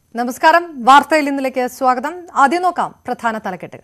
നമസ്കാരം വാർത്തയിൽ ഇന്നിലേക്ക് സ്വാഗതം ആദ്യം നോക്കാം പ്രധാന തലക്കെട്ടുകൾ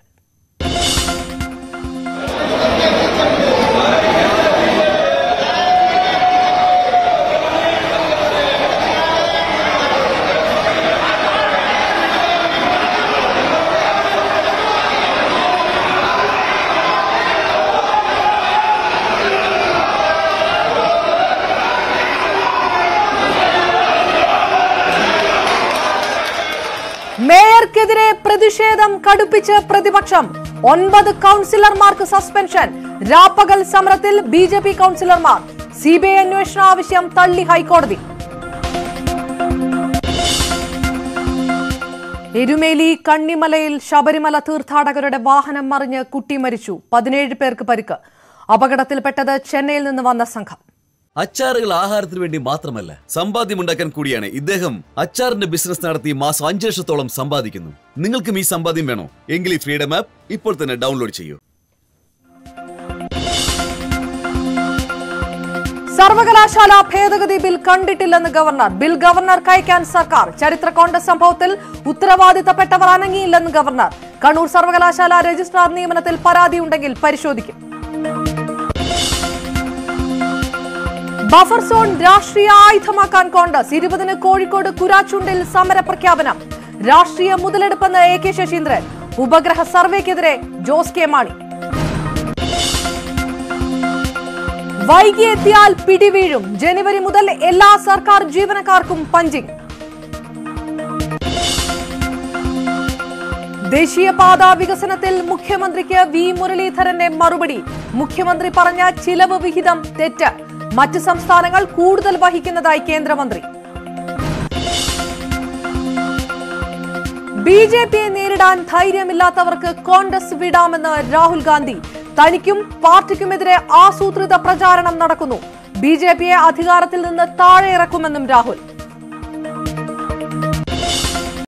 മേയർക്കെതിരെ പ്രതിഷേധം കടുപ്പിച്ച് പ്രതിപക്ഷം ഒൻപത് കൗൺസിലർമാർക്ക് സസ്പെൻഷൻ രാപ്പകൽ സമരത്തിൽ ബി ജെ പി കൗൺസിലർമാർ സി ബി ഐ അന്വേഷണ ആവശ്യം തള്ളി ഹൈക്കോടതി എരുമേലി കണ്ണിമലയിൽ ശബരിമല തീർത്ഥാടകരുടെ വാഹനം മറിഞ്ഞ് കുട്ടി മരിച്ചു പതിനേഴ് പേർക്ക് പരിക്ക് അപകടത്തിൽപ്പെട്ടത് ചെന്നൈയിൽ നിന്ന് വന്ന സംഘം അച്ചാറുകൾ ആഹാരത്തിന് വേണ്ടി മാത്രമല്ല സമ്പാദ്യമുണ്ടാക്കാൻ കൂടിയാണ് ഇദ്ദേഹം അച്ചാറിന്റെ ബിസിനസ് നടത്തി മാസം അഞ്ച് ലക്ഷത്തോളം സമ്പാദിക്കുന്നു നിങ്ങൾക്കും ഈ സമ്പാദ്യം വേണോ എങ്കിൽ ഈ ഫ്രീഡം ആപ്പ് ഇപ്പോൾ തന്നെ ഡൗൺലോഡ് ചെയ്യൂ സർവകലാശാല ഭേദഗതി ബിൽ കണ്ടിട്ടില്ലെന്ന് ഗവർണർ ബിൽ ഗവർണർക്ക് അയക്കാൻ സർക്കാർ ചരിത്ര കോൺഗ്രസ് സംഭവത്തിൽ ഉത്തരവാദിത്തപ്പെട്ടവർ അനങ്ങിയില്ലെന്ന് ഗവർണർ കണ്ണൂർ സർവകലാശാല രജിസ്ട്രാർ നിയമനത്തിൽ പരാതിയുണ്ടെങ്കിൽ പരിശോധിക്കും ബഫർ സോൺ രാഷ്ട്രീയ ആയുധമാക്കാൻ കോൺഗ്രസ് ഇരുപതിന് കോഴിക്കോട് കുരാച്ചുണ്ടിൽ സമര പ്രഖ്യാപനം രാഷ്ട്രീയ മുതലെടുപ്പെന്ന് എ കെ ശശീന്ദ്രൻ ഉപഗ്രഹ സർവേക്കെതിരെ ജോസ് കെ മാണി വൈകി എത്തിയാൽ പിടിവീഴും ജനുവരി മുതൽ എല്ലാ സർക്കാർ ജീവനക്കാർക്കും പഞ്ചിങ് ദേശീയപാത വികസനത്തിൽ മുഖ്യമന്ത്രിക്ക് വി മുരളീധരന്റെ മറുപടി മുഖ്യമന്ത്രി പറഞ്ഞ ചിലവ് വിഹിതം തെറ്റ് മറ്റ് സംസ്ഥാനങ്ങൾ കൂടുതൽ വഹിക്കുന്നതായി കേന്ദ്രമന്ത്രി ബി ജെ പിയെ നേരിടാൻ ധൈര്യമില്ലാത്തവർക്ക് കോൺഗ്രസ് വിടാമെന്ന് രാഹുൽ ഗാന്ധി തനിക്കും പാർട്ടിക്കുമെതിരെ ആസൂത്രിത പ്രചാരണം നടക്കുന്നു ബി ജെ പിയെ അധികാരത്തിൽ നിന്ന് താഴെ ഇറക്കുമെന്നും രാഹുൽ